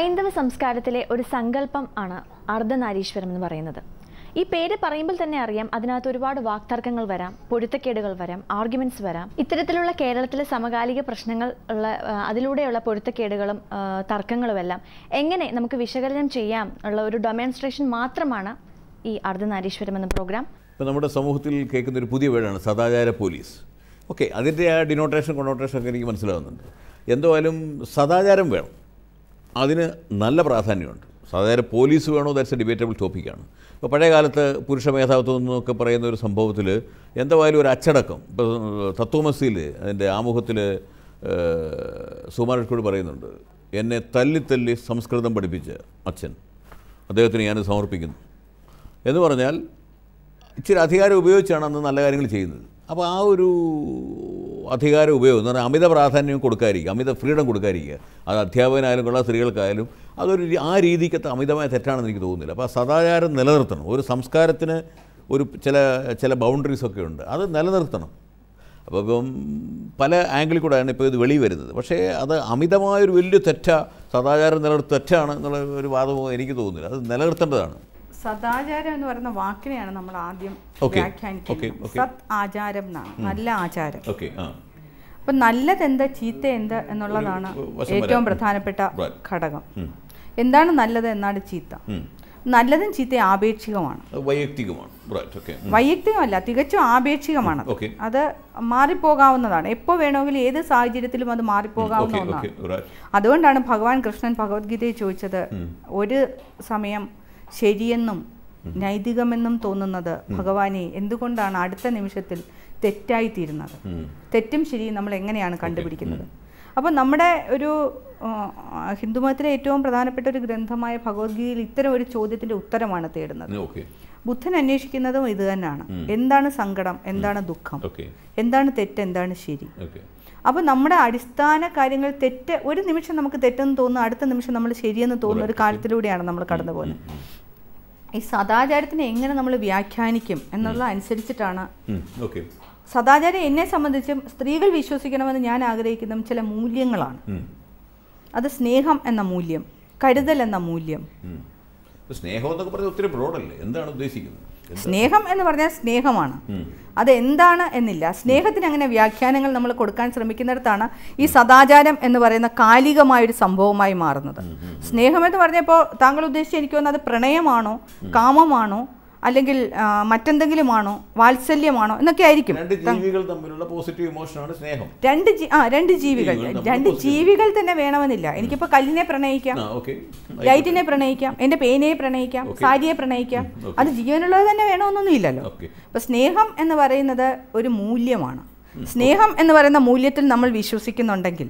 ഹൈന്ദവ സംസ്കാരത്തിലെ ഒരു സങ്കല്പം ആണ് അർദ്ധനാരീശ്വരം എന്ന് പറയുന്നത് ഈ പേര് പറയുമ്പോൾ തന്നെ അറിയാം അതിനകത്ത് ഒരുപാട് വാക്തർക്കങ്ങൾ വരാം പൊരുത്തക്കേടുകൾ വരാം ആർഗ്യുമെന്റ്സ് വരാം ഇത്തരത്തിലുള്ള കേരളത്തിലെ സമകാലിക പ്രശ്നങ്ങൾ ഉള്ള ആ, അതിലൂടെയുള്ള പൊരുത്തക്കേടുകളും ആ, തർക്കങ്ങളുമെല്ലാം എങ്ങനെ നമുക്ക് വിശകലനം ചെയ്യാം ഉള്ള ഒരു ഡെമോൺസ്ട്രേഷൻ മാത്രമാണ് ഈ അർദ്ധനാരീശ്വരം എന്ന പ്രോഗ്രാം ഇപ്പം നമ്മുടെ സമൂഹത്തിൽ കേൾക്കുന്ന ഒരു പുതിയ വേർഡാണ് സദാചാര പോലീസ് ഓക്കെ അതിൻ്റെ ആ ഡിനോട്ടേഷൻ കൊണോട്ടേഷൻ ഒക്കെ എനിക്ക് മനസ്സിലാവുന്നുണ്ട് എന്തായാലും സദാചാരം വേണം അതിന് നല്ല പ്രാധാന്യമുണ്ട് സദാചാര പോലീസ് വേണോ ദാറ്റ്സ് എ ഡിബേറ്റബിൾ ടോപ്പിക്കാണ് ഇപ്പോൾ പഴയ കാലത്ത് പുരുഷ മേധാവിത്വം എന്നൊക്കെ പറയുന്ന ഒരു സംഭവത്തിൽ എന്തായാലും ഒരു അച്ചടക്കം ഇപ്പോൾ തത്വമസിയിൽ അതിൻ്റെ ആമുഖത്തിൽ സുമാരഷ്കോട് പറയുന്നുണ്ട് എന്നെ തല്ലി തല്ലി സംസ്കൃതം പഠിപ്പിച്ച അച്ഛൻ അദ്ദേഹത്തിന് ഞാൻ സമർപ്പിക്കുന്നു എന്ന് പറഞ്ഞാൽ ഇച്ചിരി അധികാരം ഉപയോഗിച്ചാണ് അന്ന് നല്ല കാര്യങ്ങൾ ചെയ്യുന്നത് അപ്പോൾ ആ ഒരു അധികാരം ഉപയോഗം എന്ന് പറഞ്ഞാൽ അമിത പ്രാധാന്യം കൊടുക്കാതിരിക്കുക അമിത ഫ്രീഡം കൊടുക്കാതിരിക്കുക അത് അധ്യാപകനായാലും കൊള്ളാം സ്ത്രീകൾക്കായാലും അതൊരു രീ- ആ രീതിക്കത്തെ അമിതമായ തെറ്റാണെന്ന് എനിക്ക് തോന്നുന്നില്ല അപ്പോൾ ആ സദാചാരം നിലനിർത്തണം ഒരു സംസ്കാരത്തിന് ഒരു ചില ചില ബൗണ്ടറീസ് ഒക്കെ ഉണ്ട് അത് നിലനിർത്തണം അപ്പോൾ ഇപ്പം പല ആംഗിളിൽ കൂടെയാണ് ഇപ്പോൾ ഇത് വെളി വരുന്നത് പക്ഷേ അത് അമിതമായൊരു വലിയ തെറ്റ സദാചാരം നിലനിർത്ത തെറ്റാണ് എന്നുള്ള ഒരു വാദമോ എനിക്ക് തോന്നുന്നില്ല അത് നിലനിർത്തേണ്ടതാണ് സദാചാരം എന്ന് പറയുന്ന വാക്കിനെയാണ് നമ്മൾ ആദ്യം Okay. Okay, വ്യാഖ്യാനിക്കുന്നത് okay. സത് ആചാരം എന്നാണ് നല്ല ആചാരം ഓക്കെ ആ അപ്പൊ നല്ലത് എന്ത് ചീത്ത എന്ത് എന്നുള്ളതാണ് ഒരു വശം ഏറ്റവും വരാം. പ്രധാനപ്പെട്ട Right. ഘടകം ഉം. എന്താണ് നല്ലത് എന്നാണ് ചീത്ത ഉം. നല്ലതും ചീത്തയും ആപേക്ഷികമാണ് അത് വൈയക്തികമാണ് റൈറ്റ് ഓക്കെ വൈയക്തികമല്ല തികച്ചും ആപേക്ഷികമാണ് Okay. അത് മാറിപ്പോകാവുന്നതാണ് എപ്പോൾ വേണമെങ്കിലും ഏത് സാഹചര്യത്തിലും അത് മാറിപ്പോകാവുന്ന ഓക്കെ ഒന്നാണ് ഓക്കെ റൈറ്റ് അതുകൊണ്ടാണ് ഭഗവാൻ കൃഷ്ണൻ ഭഗവത്ഗീതയിൽ ചോദിച്ചത് ഒരു സമയം ശരിയെന്നും നൈതികമെന്നും തോന്നുന്നത് ഭഗവാനെ എന്തുകൊണ്ടാണ് അടുത്ത നിമിഷത്തിൽ തെറ്റായി തീരുന്നത് തെറ്റും ശരിയും നമ്മൾ എങ്ങനെയാണ് കണ്ടുപിടിക്കുന്നത് അപ്പോൾ നമ്മുടെ ഒരു ആ, ഹിന്ദുമതത്തിലെ ഏറ്റവും പ്രധാനപ്പെട്ട ഒരു ഗ്രന്ഥമായ ഭഗവത്ഗീതയിൽ ഇത്തരം ഒരു ചോദ്യത്തിന്റെ ഉത്തരമാണ് തേടുന്നത് ഓക്കെ ബുദ്ധൻ അന്വേഷിക്കുന്നതും ഇത് തന്നെയാണ് എന്താണ് സങ്കടം എന്താണ് ദുഃഖം ഓക്കെ എന്താണ് തെറ്റ് എന്താണ് ശരി ഓക്കെ അപ്പോൾ നമ്മുടെ അടിസ്ഥാന കാര്യങ്ങൾ തെറ്റ് ഒരു നിമിഷം നമുക്ക് തെറ്റെന്ന് തോന്നുന്നു അടുത്ത നിമിഷം നമ്മൾ ശരിയെന്ന് തോന്നുന്ന ഒരു കാര്യത്തിലൂടെയാണ് നമ്മൾ കടന്നു പോകുന്നത് ഈ സദാചാരത്തിനെ എങ്ങനെ നമ്മൾ വ്യാഖ്യാനിക്കും എന്നുള്ളത് അനുസരിച്ചിട്ടാണ് ഓക്കെ സദാചാരം എന്നെ സംബന്ധിച്ചും സ്ത്രീകൾ വിശ്വസിക്കണമെന്ന് ഞാൻ ആഗ്രഹിക്കുന്ന ചില മൂല്യങ്ങളാണ് അത് സ്നേഹം എന്ന മൂല്യം കരുതൽ എന്ന മൂല്യം സ്നേഹം എന്നൊക്കെ പറഞ്ഞാൽ ഒത്തിരി ബ്രോഡല്ലേ എന്താണ് ഉദ്ദേശിക്കുന്നത് എന്താ? സ്നേഹം എന്ന് പറഞ്ഞാൽ സ്നേഹമാണ് ഉം. അത് എന്താണ് എന്നില്ല സ്നേഹത്തിന് അങ്ങനെ വ്യാഖ്യാനങ്ങൾ നമ്മൾ കൊടുക്കാൻ ശ്രമിക്കുന്നിടത്താണ് ഈ സദാചാരം എന്ന് പറയുന്ന കാലികമായൊരു സംഭവമായി മാറുന്നത് സ്നേഹം എന്ന് പറഞ്ഞപ്പോൾ താങ്കൾ ഉദ്ദേശിച്ച് എനിക്ക് തോന്നുന്നത് അത് പ്രണയമാണോ കാമമാണോ അല്ലെങ്കിൽ ആ, മറ്റെന്തെങ്കിലുമാണോ വാത്സല്യമാണോ എന്നൊക്കെ ആയിരിക്കും രണ്ട് ജീവികൾ തമ്മിലുള്ള പോസിറ്റീവ് ഇമോഷനാണ് സ്നേഹം രണ്ട് ജീ- ആ രണ്ട് ജീവികൾ ജീവികൾ തമ്മിൽ രണ്ട് positive. ജീവികൾ തന്നെ വേണമെന്നില്ല എനിക്കിപ്പോൾ കല്ലിനെ പ്രണയിക്കാം ആ ഓക്കെ ലൈറ്റിനെ പ്രണയിക്കാം എൻ്റെ പേനയെ പ്രണയിക്കാം Okay. സാരിയെ പ്രണയിക്കാം okay. അത് ജീവനുള്ളത് തന്നെ വേണമെന്നൊന്നും ഇല്ലല്ലോ ഓക്കെ അപ്പൊ സ്നേഹം എന്ന് പറയുന്നത് ഒരു മൂല്യമാണ് സ്നേഹം എന്ന് പറയുന്ന മൂല്യത്തിൽ നമ്മൾ വിശ്വസിക്കുന്നുണ്ടെങ്കിൽ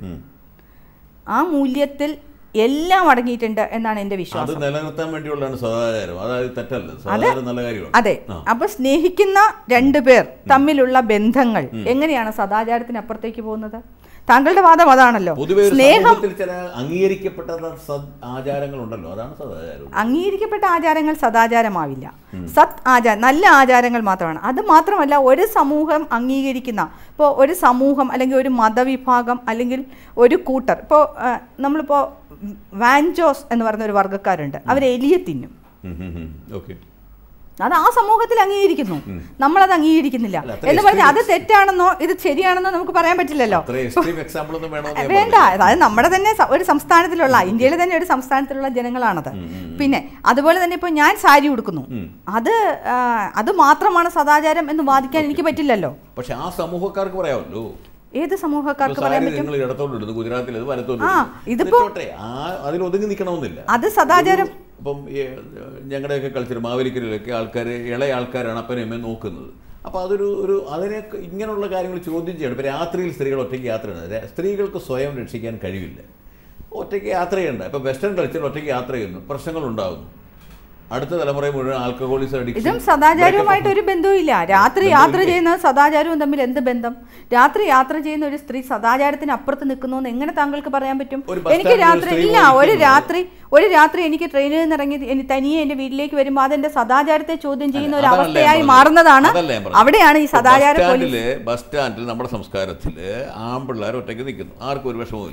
ആ മൂല്യത്തിൽ എല്ലാം അടങ്ങിയിട്ടുണ്ട് എന്നാണ് എൻ്റെ അത് വിശ്വാസം നിലനിർത്താൻ വേണ്ടിയുള്ളതാണ് സദാചാരം അതായത് തെറ്റല്ല സദാചാരം നല്ല കാര്യമാണ് അതെ ആ. അപ്പൊ സ്നേഹിക്കുന്ന രണ്ടുപേർ തമ്മിലുള്ള ബന്ധങ്ങൾ എങ്ങനെയാണ് സദാചാരത്തിന് അപ്പുറത്തേക്ക് പോകുന്നത് താങ്കളുടെ വാദം അതാണല്ലോ പൊതുവെ ഒരു സ്നേഹം സമൂഹത്തിൽ ചില അംഗീകരിക്കപ്പെട്ട സദ് ആചാരങ്ങളുണ്ടല്ലോ അതാണ് സദാചാരം അംഗീകരിക്കപ്പെട്ട ആചാരങ്ങൾ സദാചാരമാവില്ല സത് ആചാര നല്ല ആചാരങ്ങൾ മാത്രമാണ് അത് മാത്രമല്ല ഒരു സമൂഹം അംഗീകരിക്കുന്ന ഇപ്പോൾ ഒരു സമൂഹം അല്ലെങ്കിൽ ഒരു മതവിഭാഗം അല്ലെങ്കിൽ ഒരു കൂട്ടർ ഇപ്പോൾ നമ്മളിപ്പോൾ വാൻജോസ് എന്ന് പറയുന്ന ഒരു വർഗ്ഗക്കാരുണ്ട് അവർ എലിയെ തിന്നും ഓക്കെ അത് ആ സമൂഹത്തിൽ അംഗീകരിക്കുന്നു നമ്മളത് അംഗീകരിക്കുന്നില്ല അല്ല, അത്ര എന്ന് പറഞ്ഞാൽ അത് extreme- തെറ്റാണെന്നോ ഇത് ശരിയാണെന്നോ നമുക്ക് പറയാൻ പറ്റില്ലല്ലോ അത്ര എക്സ്ട്രീം എക്സാമ്പിൾ ഒന്നും വേണമെന്ന് ഞാൻ വേണ്ട പറഞ്ഞില്ല. അത് നമ്മുടെ തന്നെ സ- ഒരു സംസ്ഥാനത്തിലുള്ള ഇന്ത്യയിലെ തന്നെ ഒരു സംസ്ഥാനത്തിലുള്ള ജനങ്ങളാണത് പിന്നെ അതുപോലെ തന്നെ ഇപ്പോൾ ഞാൻ സാരി ഉടുക്കുന്നു അത് ആ, അത് മാത്രമാണ് സദാചാരം എന്ന് വാദിക്കാൻ എനിക്ക് പറ്റില്ലല്ലോ പക്ഷെ ആ സമൂഹക്കാർക്ക് പറയാമല്ലോ ഏത് സമൂഹക്കാർക്ക് ഇപ്പൊ പറയാൻ സാരി പറ്റും നിങ്ങൾ ഇടത്തോട്ട് ഇടുന്നു ഗുജറാത്തിൽ ഇത് വലത്തോട്ട് ആ, ഇടുന്നു. ഇതിപ്പോ- എന്നിട്ടോട്ടെ, ആ അതിൽ ഒതുങ്ങി നിൽക്കണമെന്നില്ല അത് സദാചാരം ഒരു- ഇപ്പം ഈ, ഞങ്ങളുടെയൊക്കെ കൾച്ചർ മാവേലിക്കരയിലൊക്കെ ആൾക്കാർ ഇളയ ആൾക്കാരാണ് അപ്പനും അമ്മയും നോക്കുന്നത് അപ്പോൾ അതൊരു ഒരു അതിനെ ഇങ്ങനെയുള്ള കാര്യങ്ങൾ ചോദ്യം ചെയ്യണം ഇപ്പോൾ രാത്രിയിൽ സ്ത്രീകൾ ഒറ്റയ്ക്ക് യാത്ര ചെയ്യുന്നത് ര- സ്ത്രീകൾക്ക് സ്വയം രക്ഷിക്കാൻ കഴിവില്ല ഒറ്റയ്ക്ക് യാത്ര ചെയ്യണ്ട ഇപ്പോൾ വെസ്റ്റേൺ കൾച്ചറിൽ ഒറ്റയ്ക്ക് യാത്ര ചെയ്യുന്നു പ്രശ്നങ്ങൾ ഉണ്ടാകുന്നു അടുത്ത തലമുറ മുഴുവൻ ആൽക്കഹോളിസം അഡിക്ഷൻ ഇതും സദാചാരവുമായിട്ട് ഒരു ബന്ധവുമില്ല രാത്രി യാത്ര ചെയ്യുന്ന സദാചാരവും തമ്മിൽ എന്ത് ബന്ധം രാത്രി യാത്ര ചെയ്യുന്ന ഒരു സ്ത്രീ സദാചാരത്തിന് അപ്പുറത്ത് നിൽക്കുന്നു എന്ന് എങ്ങനെ താങ്കൾക്ക് പറയാൻ പറ്റും ഒരു ബസ് എനിക്ക് സ്റ്റാൻഡിൽ ഒരു രാത്രി സ്ത്രീ ഇല്ല ഒരു ഓടിക്കുന്നത്. രാത്രി ഒരു രാത്രി എനിക്ക് ട്രെയിനിൽ നിന്ന് ഇറങ്ങി എനി- തനിയെ എന്റെ വീട്ടിലേക്ക് വരുമ്പോൾ അതെന്റെ സദാചാരത്തെ ചോദ്യം ചെയ്യുന്ന ഒരു അതല്ല ഞാൻ അവസ്ഥയായി പറഞ്ഞത്. മാറുന്നതാണ് അതല്ല ഞാൻ പറഞ്ഞത്. അവിടെയാണ് ഈ ഇപ്പൊ സദാചാര ബസ് പോലീസ് സ്റ്റാൻഡില് ബസ് സ്റ്റാൻഡിൽ നമ്മുടെ സംസ്കാരത്തിൽ ആൺപിള്ളേർ ഒറ്റയ്ക്ക് നിൽക്കുന്നു ആർക്കും ഒരു വിഷമവുമില്ല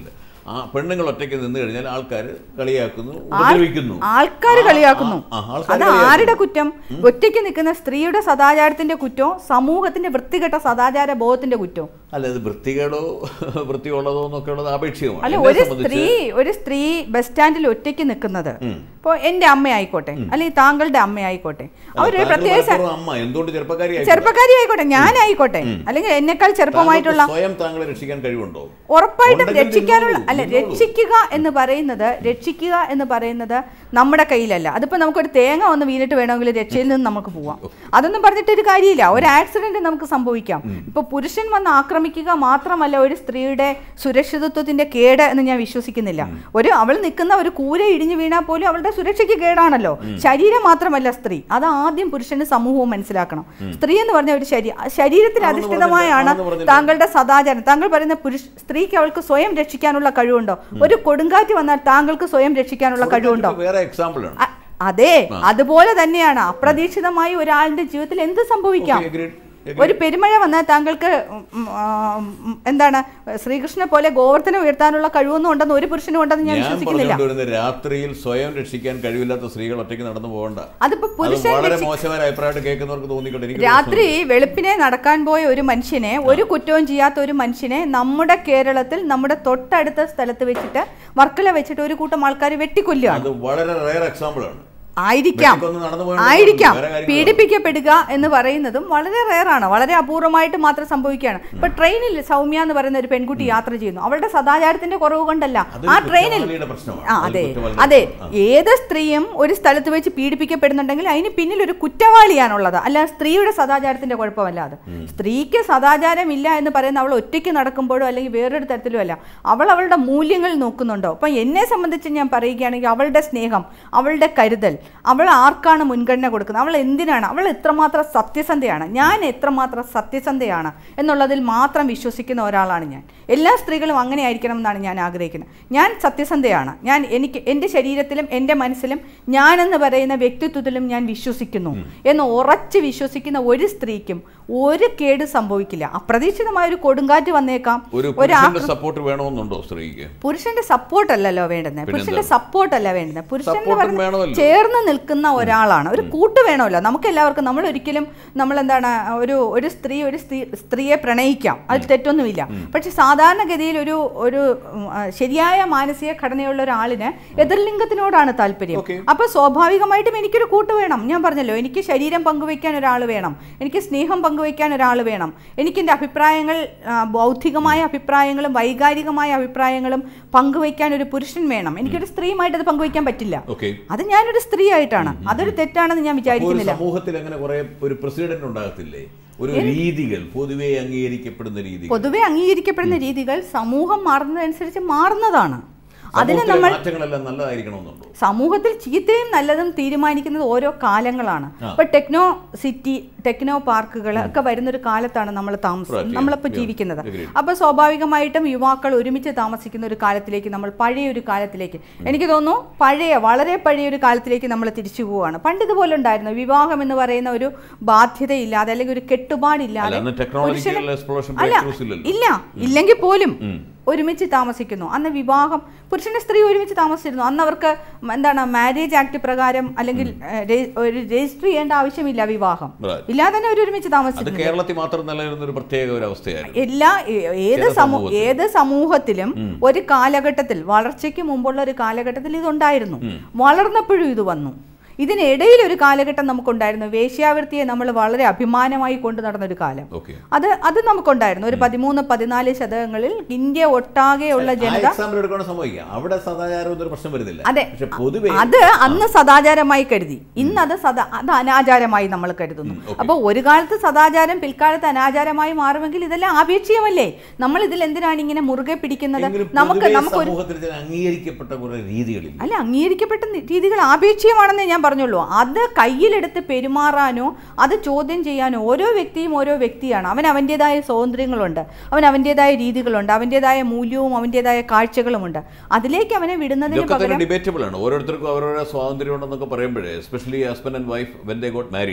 ആ പെണ്ണുങ്ങൾ ഒറ്റയ്ക്ക് നിന്ന് കഴിഞ്ഞാൽ ആൾക്കാർ കളിയാക്കുന്നു ഉപദ്രവിക്കുന്നു ആൾക്കാർ ആ, കളിയാക്കുന്നു ആ, ആ, ആൾക്കാര് അത് കളിയാക്കുന്നു. ആരുടെ കുറ്റം ഒറ്റയ്ക്ക് നിൽക്കുന്ന സ്ത്രീയുടെ സദാചാരത്തിന്റെ കുറ്റവും സമൂഹത്തിന്റെ വൃത്തികെട്ട സദാചാര ബോധത്തിന്റെ കുറ്റവും അല്ല ഇത് വൃത്തികേടോ വൃത്തിയുള്ളതോ എന്നൊക്കെ ഉള്ളത് ആപേക്ഷികമാണ് അല്ല എന്നെ ഒരു സംബന്ധിച്ച് സ്ത്രീ ഒരു സ്ത്രീ ബസ് സ്റ്റാൻഡിൽ ഒറ്റയ്ക്ക് നിൽക്കുന്നത് ഇപ്പോൾ എൻ്റെ അമ്മയായിക്കോട്ടെ അല്ലെങ്കിൽ താങ്കളുടെ അമ്മയായിക്കോട്ടെ അവരൊരു താങ്കൾ പ്രത്യേക സ- മനഃപൂർവ്വം അമ്മ എന്തുകൊണ്ട് ചെറുപ്പക്കാരി ചെറുപ്പക്കാരി ആയിക്കോട്ടെ ഞാനായിക്കോട്ടെ അല്ലെങ്കിൽ എന്നെക്കാൾ ചെറുപ്പമായിട്ടുള്ള സ്വയം താങ്കളെ രക്ഷിക്കാൻ കഴിവുണ്ടോ ഉറപ്പായിട്ടും ഉണ്ടെങ്കിൽ രക്ഷിക്കാനുള്ള നിന്നോളൂ, അല്ല നിന്നോളൂ. രക്ഷിക്കുക എന്ന് പറയുന്നത് രക്ഷിക്കുക എന്ന് പറയുന്നത് നമ്മുടെ കയ്യിലല്ല അതിപ്പോ നമുക്കൊരു തേങ്ങ ഒന്ന് വീണിട്ട് വേണമെങ്കിൽ രക്ഷയിൽ നിന്ന് നമുക്ക് പോവാം അതൊന്നും പറഞ്ഞിട്ട് ഒരു കാര്യമില്ല ഒരു ആക്സിഡന്റ് നമുക്ക് സംഭവിക്കാം ഇപ്പൊ പുരുഷൻ വന്ന് ആക്രമിക്കുക മാത്രമല്ല ഒരു സ്ത്രീയുടെ സുരക്ഷിതത്വത്തിന്റെ കേട് എന്ന് ഞാൻ വിശ്വസിക്കുന്നില്ല ഒരു അവൾ നിൽക്കുന്ന ഒരു കൂര ഇടിഞ്ഞു വീണാൽ പോലും അവളുടെ സുരക്ഷയ്ക്ക് കേടാണല്ലോ ശരീരം മാത്രമല്ല സ്ത്രീ അത് ആദ്യം പുരുഷന് സമൂഹവും മനസ്സിലാക്കണം സ്ത്രീ എന്ന് പറഞ്ഞ ഒരു ശരീരം ശരീരത്തിൽ ആണെന്ന് അധിഷ്ഠിതമായാണ് പറഞ്ഞില്ല, ആണെന്ന് പറഞ്ഞില്ല. താങ്കളുടെ സദാചാരം താങ്കൾ പറയുന്ന പുരുഷ സ്ത്രീക്ക് അവൾക്ക് സ്വയം രക്ഷിക്കാനുള്ള കഴിവുണ്ടോ ഒരു കൊടുങ്കാറ്റ് വന്നാൽ താങ്കൾക്ക് സ്വയം രക്ഷിക്കാനുള്ള കഴിവുണ്ടോ വേറെ എക്സാമ്പിൾ ആണ് അ- അതെ അതുപോലെ തന്നെയാണ് അപ്രതീക്ഷിതമായി ഒരാളുടെ ജീവിതത്തിൽ എന്ത് സംഭവിക്കാം Okay, agreed, agreed. ഒരു പെരുമഴ വന്നാൽ താങ്കൾക്ക് ഉം, ഉം, ആ, ഉം, എന്താണ് ശ്രീകൃഷ്ണനെ പോലെ ഗോവർദ്ധനം ഉയർത്താനുള്ള കഴിവൊന്നും ഉണ്ടെന്ന് ഒരു പുരുഷനും ഉണ്ടെന്ന് ഞാൻ ഞാൻ വിശ്വസിക്കുന്നില്ല പറഞ്ഞുകൊണ്ട് വരുന്നത് രാത്രിയിൽ സ്വയം രക്ഷിക്കാൻ കഴിവില്ലാത്ത സ്ത്രീകൾ ഒറ്റയ്ക്ക് നടന്നു പോകണ്ട അതിപ്പോ അത് പുരുഷൻ വളരെ രക്ഷി- മോശമായ അഭിപ്രായമായിട്ട് കേൾക്കുന്നവർക്ക് തോന്നിക്കട്ടെ എനിക്ക് രാത്രി വെളുപ്പിനെ നടക്കാൻ പോയ ഒരു മനുഷ്യനെ ഒരു കുറ്റവും ചെയ്യാത്ത ഒരു മനുഷ്യനെ നമ്മുടെ കേരളത്തിൽ നമ്മുടെ തൊട്ടടുത്ത സ്ഥലത്ത് വെച്ചിട്ട് വർക്കല വെച്ചിട്ട് ഒരു കൂട്ടം ആൾക്കാർ വെട്ടിക്കൊല്ലുകയാണ് അത് വളരെ റയർ എക്സാമ്പിൾ ആണ് ആയിരിക്കാം വെട്ടിക്കൊന്ന് നടന്നു പോയത് ആയിരിക്കാം വേറെ കാര്യങ്ങളാണ്. പീഡിപ്പിക്കപ്പെടുക എന്ന് പറയുന്നതും വളരെ റെയറാണ് വളരെ അപൂർവമായിട്ട് മാത്രം സംഭവിക്കുകയാണ് ഇപ്പൊ ട്രെയിനിൽ സൗമ്യ എന്ന് പറയുന്ന ഒരു പെൺകുട്ടി യാത്ര ചെയ്യുന്നു അവളുടെ സദാചാരത്തിന്റെ കുറവ് കൊണ്ടല്ല അതൊരു ആ ട്രെയിനിൽ കുറ്റവാളിയുടെ പ്രശ്നമാണ്. ആ അതൊരു അതെ കുറ്റവാളിയുടെ അതെ പ്രശ്നം. ഏത് സ്ത്രീയും ഒരു സ്ഥലത്ത് വെച്ച് പീഡിപ്പിക്കപ്പെടുന്നുണ്ടെങ്കിൽ അതിന് പിന്നിൽ ഒരു കുറ്റവാളിയാണുള്ളത് അല്ല സ്ത്രീയുടെ സദാചാരത്തിന്റെ കുഴപ്പമല്ല അത് സ്ത്രീക്ക് സദാചാരം ഇല്ല എന്ന് പറയുന്ന അവൾ ഒറ്റയ്ക്ക് നടക്കുമ്പോഴോ അല്ലെങ്കിൽ വേറൊരു തരത്തിലും അല്ല അവൾ അവളുടെ മൂല്യങ്ങൾ നോക്കുന്നുണ്ടോ അപ്പം എന്നെ സംബന്ധിച്ച് ഞാൻ പറയുകയാണെങ്കിൽ അവളുടെ സ്നേഹം അവളുടെ കരുതൽ അവൾ ആർക്കാണ് മുൻഗണന കൊടുക്കുന്നത് അവൾ എന്തിനാണ് അവൾ എത്രമാത്രം സത്യസന്ധയാണ് ഞാൻ എത്രമാത്രം സത്യസന്ധയാണ് എന്നുള്ളതിൽ മാത്രം വിശ്വസിക്കുന്ന ഒരാളാണ് ഞാൻ എല്ലാ സ്ത്രീകളും അങ്ങനെ ആയിരിക്കണം എന്നാണ് ഞാൻ ആഗ്രഹിക്കുന്നത് ഞാൻ സത്യസന്ധയാണ് ഞാൻ എനിക്ക് എൻ്റെ ശരീരത്തിലും എൻ്റെ മനസ്സിലും ഞാനെന്ന് പറയുന്ന വ്യക്തിത്വത്തിലും ഞാൻ വിശ്വസിക്കുന്നു എന്ന് ഉറച്ച് വിശ്വസിക്കുന്ന ഒരു സ്ത്രീക്കും ഒരു കേട് സംഭവിക്കില്ല അപ്രതീക്ഷിതമായ ഒരു കൊടുങ്കാറ്റ് വന്നേക്കാം ഒരു ഒരു പുരുഷന്റെ സപ്പോർട്ട് വേണമെന്നുണ്ടോ സ്ത്രീക്ക് പുരുഷന്റെ സപ്പോർട്ട് അല്ലല്ലോ വേണ്ടുന്നത് പുരുഷന്റെ സപ്പോർട്ട് അല്ല വേണ്ടുന്നത് പുരുഷൻ എന്ന് Support ഉം പറഞ്ഞാൽ വേണമല്ലോ. ചേർന്ന് നിൽക്കുന്ന ഒരാളാണ് ഒരു കൂട്ട് വേണമല്ലോ നമുക്ക് എല്ലാവർക്കും നമ്മൾ ഒരിക്കലും നമ്മൾ എന്താണ് ഒരു ഒരു സ്ത്രീ ഒരു സ്ത്രീ സ്ത്രീയെ പ്രണയിക്കാം അത് തെറ്റൊന്നുമില്ല പക്ഷെ സാധാരണഗതിയിൽ ഒരു ഒരു ഉം, ആ, ശരിയായ മാനസിക ഘടനയുള്ള ഒരാളിന് എതിർലിംഗത്തിനോടാണ് താല്പര്യം Okay. അപ്പൊ സ്വാഭാവികമായിട്ടും എനിക്കൊരു കൂട്ട് വേണം ഞാൻ പറഞ്ഞല്ലോ എനിക്ക് ശരീരം പങ്കുവെക്കാൻ ഒരാൾ വേണം എനിക്ക് സ്നേഹം പങ്കുവെക്കാൻ ഒരാൾ വേണം എനിക്ക് എൻ്റെ അഭിപ്രായങ്ങൾ ആ, ബൗദ്ധികമായ അഭിപ്രായങ്ങളും വൈകാരികമായ അഭിപ്രായങ്ങളും പങ്കുവെക്കാൻ ഒരു പുരുഷൻ വേണം എനിക്കൊരു സ്ത്രീയുമായിട്ട് അത് പങ്കുവെക്കാൻ പറ്റില്ല ഓക്കെ അത് ഞാനൊരു സ്ത്രീ ആയിട്ടാണ് അതൊരു തെറ്റാണെന്ന് ഞാൻ ഒരു വിചാരിക്കുന്നില്ല സമൂഹത്തിൽ അങ്ങനെ കുറെ ഒരു പ്രസിഡന്റ് ഉണ്ടാകത്തില്ലേ ഒരു രീതികൾ പൊതുവെ അംഗീകരിക്കപ്പെടുന്ന രീതികൾ പൊതുവെ അംഗീകരിക്കപ്പെടുന്ന രീതികൾ സമൂഹം മാറുന്നതനുസരിച്ച് മാറുന്നതാണ് അതിന് സമൂഹത്തിലെ നമ്മൾ മാറ്റങ്ങളെല്ലാം നല്ലതായിരിക്കണമെന്നുണ്ടോ സമൂഹത്തിൽ ചീത്തയും നല്ലതും തീരുമാനിക്കുന്നത് ഓരോ കാലങ്ങളാണ് ആ. ഇപ്പൊ ടെക്നോ സിറ്റി ടെക്നോ പാർക്കുകൾ ഒക്കെ വരുന്ന ഒരു കാലത്താണ് നമ്മൾ Right, താമസം yeah, നമ്മളിപ്പോൾ yeah, ജീവിക്കുന്നത് agreed. അപ്പൊ സ്വാഭാവികമായിട്ടും യുവാക്കൾ ഒരുമിച്ച് താമസിക്കുന്ന ഒരു കാലത്തിലേക്ക് നമ്മൾ പഴയ ഒരു കാലത്തിലേക്ക് എനിക്ക് തോന്നുന്നു പഴയ വളരെ പഴയ ഒരു കാലത്തിലേക്ക് നമ്മൾ തിരിച്ചു പോവുകയാണ് പണ്ട് ഇതുപോലെ ഉണ്ടായിരുന്നു വിവാഹം എന്ന് പറയുന്ന ഒരു ബാധ്യതയില്ലാതെ അല്ലെങ്കിൽ ഒരു കെട്ടുപാടില്ലാതെ അല്ല, അന്ന് technological പുരുഷനും- explosion അല്ല breakthroughs ഇല്ലല്ലോ. ഇല്ല ഇല്ലെങ്കിൽ പോലും ഉം. ഒരുമിച്ച് താമസിക്കുന്നു അന്ന് വിവാഹം പുരുഷന്റെ സ്ത്രീ ഒരുമിച്ച് താമസിച്ചിരുന്നു അന്ന് അവർക്ക് എന്താണ് മാരേജ് ആക്ട് പ്രകാരം അല്ലെങ്കിൽ ഏഹ്, രജി- ഒരു രജിസ്റ്റർ ചെയ്യേണ്ട ആവശ്യമില്ല വിവാഹം Right. ഇല്ലാതെ തന്നെ അവർ ഒരുമിച്ച് അത് താമസിച്ചിരുന്നു കേരളത്തിൽ മാത്രം നിലനിരുന്ന ഒരു പ്രത്യേക ഒരു അവസ്ഥയായിരുന്നു എല്ലാ ഏ- ഏത് ചില സമൂ സമൂഹത്തിൽ. ഏത് സമൂഹത്തിലും ഒരു കാലഘട്ടത്തിൽ വളർച്ചയ്ക്ക് മുമ്പുള്ള ഒരു കാലഘട്ടത്തിൽ ഇതുണ്ടായിരുന്നു വളർന്നപ്പോഴും ഇത് വന്നു ഇതിനിടയിൽ ഒരു കാലഘട്ടം നമുക്കുണ്ടായിരുന്നു വേശ്യാവൃത്തിയെ നമ്മൾ വളരെ അഭിമാനമായി കൊണ്ടു നടന്ന ഒരു കാലം ഓക്കെ അത് അത് നമുക്കുണ്ടായിരുന്നു ഒരു പതിമൂന്ന് പതിനാല് ശതകങ്ങളിൽ ഇന്ത്യ ഒട്ടാകെയുള്ള ജനത എക്സാമ്പിൾ എടുക്കണം സംഭവിക്കാം അവിടെ സദാചാരം എന്നൊരു പ്രശ്നം വരുന്നില്ല അതെ പക്ഷെ പൊതുവെ അത് അന്ന് സദാചാരമായി കരുതി ഇന്ന് അത് സദാ അത് അനാചാരമായി നമ്മൾ കരുതുന്നു okay. അപ്പോൾ ഒരു കാലത്ത് സദാചാരം പിൽക്കാലത്ത് അനാചാരമായി മാറുമെങ്കിൽ ഇതെല്ലാം ആപേക്ഷികമല്ലേ നമ്മൾ ഇതിൽ എന്തിനാണ് ഇങ്ങനെ മുറുകെ പിടിക്കുന്നത് എങ്കിലും നമുക്ക് പൊതുവെ നമുക്ക് ഒരു സമൂഹത്തിൽ ചില അംഗീകരിക്കപ്പെട്ട കുറെ രീതികളില്ല അല്ല അംഗീകരിക്കപ്പെട്ട നി- രീതികൾ ആപേക്ഷികമാണെന്ന് ഞാൻ പറഞ്ഞുള്ളൂ അത് കയ്യിലെടുത്ത് പെരുമാറാനോ അത് ചോദ്യം ചെയ്യാനോ ഓരോ വ്യക്തിയും ഓരോ വ്യക്തിയാണ് അവൻ അവൻ്റെതായ സ്വാതന്ത്ര്യങ്ങളുണ്ട് അവൻ അവൻ്റെതായ രീതികളുണ്ട് അവൻ്റെതായ മൂല്യവും അവൻ്റെതായ കാഴ്ചകളുമുണ്ട് അതിലേക്ക് അവനെ വിടുന്നതിന് ഇതൊക്കെ തന്നെ പകരം ഡിബേറ്റബിൾ ആണ് ഓരോരുത്തർക്കും അവരവരുടെ സ്വാതന്ത്ര്യം ഉണ്ടെന്നൊക്കെ പറയുമ്പോഴേ especially husband and wife when they got married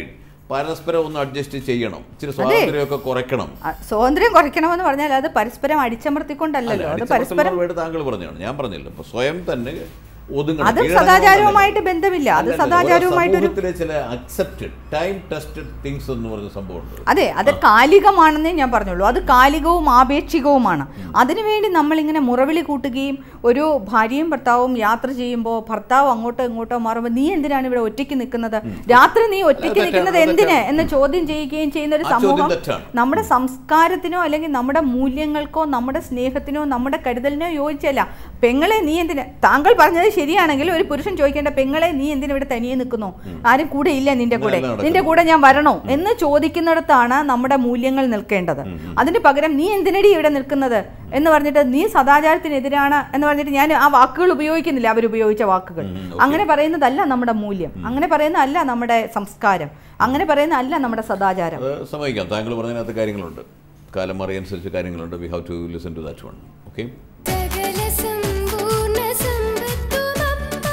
പരസ്പരം ഒന്ന് അഡ്ജസ്റ്റ് ചെയ്യണം ഇച്ചിരി സ്വാതന്ത്ര്യമൊക്കെ കുറയ്ക്കണം ആ, സ്വാതന്ത്ര്യം കുറയ്ക്കണമെന്ന് പറഞ്ഞാൽ അത് പരസ്പരം അടിച്ചമർത്തിക്കൊണ്ടല്ലല്ലോ അത് പരസ്പരം വേണ്ടി താങ്കൾ പറഞ്ഞാണ് ഞാൻ പറഞ്ഞില്ല ഇപ്പൊ സ്വയം തന്നെ ഒതുങ്ങണം അത് കീഴടങ്ങണം സദാചാരവുമായിട്ട് എന്നല്ല. ബന്ധമില്ല അത് അല്ലല്ല, സദാചാരവുമായിട്ടൊരു സമൂഹത്തിലെ ചില അക്സെപ്റ്റഡ് ടൈം ടെസ്റ്റഡ് തിങ്സ് എന്ന് പറഞ്ഞ സംഭവമുണ്ട് അതെ അത് കാലികമാണെന്നേ ഞാൻ പറഞ്ഞുള്ളൂ അത് കാലികവും ആപേക്ഷികവുമാണ് അതിനുവേണ്ടി നമ്മളിങ്ങനെ മുറവിളി കൂട്ടുകയും ഒരു ഭാര്യയും ഭർത്താവും യാത്ര ചെയ്യുമ്പോൾ ഭർത്താവ് അങ്ങോട്ടോ ഇങ്ങോട്ടോ മാറുമ്പോൾ നീ എന്തിനാണ് ഇവിടെ ഒറ്റയ്ക്ക് നിൽക്കുന്നത് രാത്രി നീ ഒറ്റയ്ക്ക് തെറ്റാണ്, നിൽക്കുന്നത് അത് എന്തിന് തെറ്റാണ്. എന്ന് ചോദ്യം ചെയ്യുകയും ചെയ്യുന്ന ഒരു ആ ചോദ്യം സമൂഹം തെറ്റാണ്. നമ്മുടെ സംസ്കാരത്തിനോ അല്ലെങ്കിൽ നമ്മുടെ മൂല്യങ്ങൾക്കോ നമ്മുടെ സ്നേഹത്തിനോ നമ്മുടെ കരുതലിനോ യോജിച്ചല്ല പെങ്ങളെ നീ എന്തിന് താങ്കൾ പറഞ്ഞത് ശരിയാണെങ്കിൽ ഒരു പുരുഷൻ ചോദിക്കേണ്ട പെങ്ങളെ നീ എന്തിനു ഇവിടെ തനിയെ നിൽക്കുന്നു ആരും കൂടെ ഇല്ല നിന്റെ കൂടെ ഇന്നലെ നടക്കുന്നു. നിന്റെ കൂടെ ഞാൻ വരണോ എന്ന് ചോദിക്കുന്നിടത്താണ് നമ്മുടെ മൂല്യങ്ങൾ നിൽക്കേണ്ടത് അതിന് പകരം നീ എന്തിനടി ഇവിടെ നിൽക്കുന്നത് എന്ന് പറഞ്ഞിട്ട് നീ സദാചാരത്തിനെതിരാണ് എന്ന് പറഞ്ഞിട്ട് ഞാൻ ആ വാക്കുകൾ ഉപയോഗിക്കുന്നില്ല അവർ ഉപയോഗിച്ച വാക്കുകൾ അങ്ങനെ പറയുന്നതല്ല നമ്മുടെ മൂല്യം അങ്ങനെ പറയുന്നതല്ല നമ്മുടെ സംസ്കാരം അങ്ങനെ പറയുന്നതല്ല നമ്മുടെ സദാചാരം അത് സമ്മതിക്കാം താങ്കൾ പറഞ്ഞതിനകത്ത് കാര്യങ്ങളുണ്ട് കാലം മാറിയനുസരിച്ച് കാര്യങ്ങളുണ്ട് we have to listen to that one okay സകല സമ്പൂർണ്ണ സമ്പത്തുമമ്മ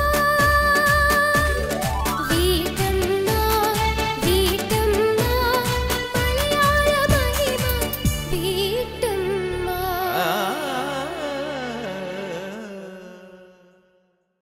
വീട്ടമ്മ വീട്ടമ്മ മലയാള മഹിമ വീട്ടമ്മ